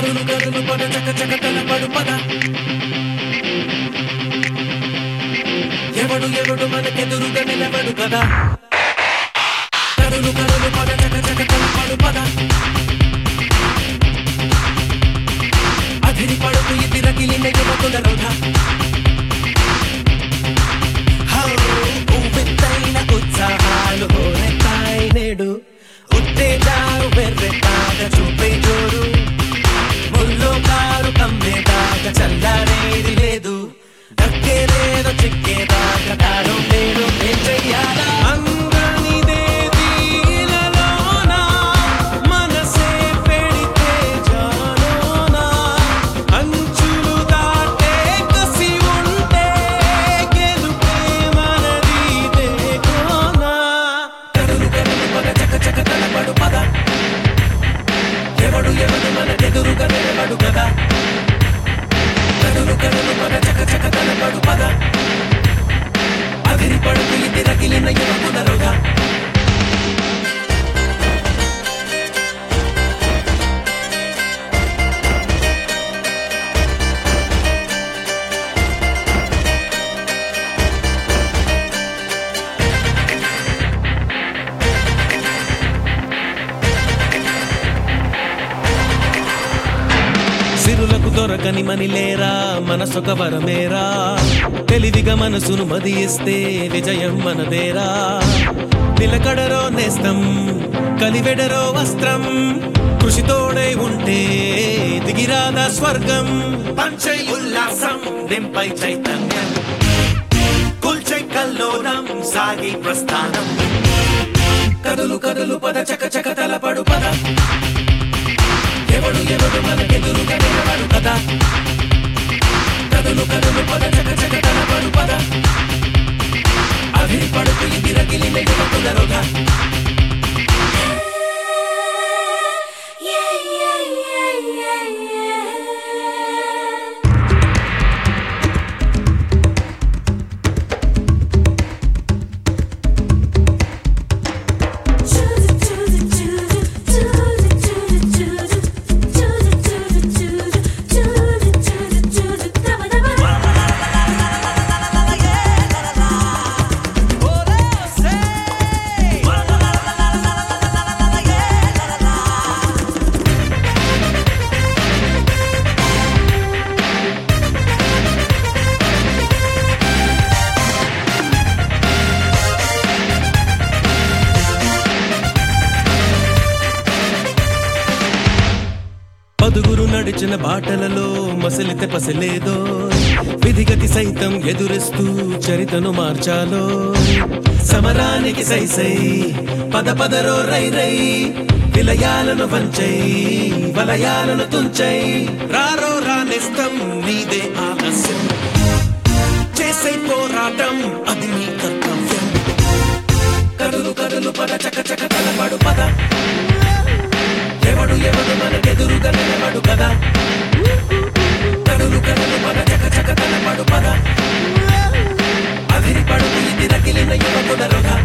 కదులు కదులు పద చక చక తలపడు పద ఎవడు ఎవడు మనకెదురుగా నిలబడు కదా కదులు కదులు పద చక చక తలపడు పద అధిరి పడుకు ఇది రగిలిన యువకుల రొధ హౌ, ఉవ్వెత్తైన ఉత్సాహాలు హోరెత్తాయి నేడు ఉత్తేజాలు వెర్రెత్తాక చూపే జోరు ముల్లో కారు కమ్మేదాకా చల్లారేది లేదు దక్కేదేదో చిక్కేదాకా కాలం లేదు ఏం చెయ్యాలా అంగనిదేది ఇలలోన, మనసే పెడితే జాలోన, అంచులు దాటే కసి ఉంటే గెలుపే మనది కోనా కదులు కదులు పద చక చక తలపడు పద ఎవడు ఎవడు మనకెదురుగా నిలబడు కదా కదులు కదులు పద చక చక తలపడు పద అదిరి పడుకు ఇది రగిలిన యువకులరుగా సిరులకు దొరకని మనిలేరా మనసొక వరమేరా తెలివిగా మనసును మదియిస్తే విజయం మనదేరా నిలకడరో నేస్తం కలివెడరో వస్త్రం కృషితోడై ఉంటే దిగిరాదా స్వర్గం పంచై ఉల్లాసం నింపై చైతన్యం కుల్చై కల్లోలం సాగి ప్రస్థానం కదులు కదులు పద చక చక తలపడు పద ఎవడు ఎవడు మనకెదురుగా నిలబడు కదా కదులు కదులు పద చక చక తలపడు పద అభిరి పడుకు ఇది రగిలిన యువకులరుగా Yeah, yeah, yeah, yeah, yeah. పదుగురు నడిచిన బాటలలో మసలితే పసలేదో విధిగతి సైతం ఎదురిస్తూ చరితను మార్చాలో సమరానికి సై సై పద పదరో రై రై విలయాలను వంచై వలయాలను తుంచై రారో రానిస్తం నీదే ఆలస్యం చేసే పోరాటం అది నీ కర్తవ్యం కదులు కదులు పద చక చక తలపడు పద ఎవడు ఎవడు మనకెదురుగా నిలబడు కదా కదులు కదులు పద చక చక తలపడు పద అదిరి పడుకు ఇది రగిలిన యువకుడరుగా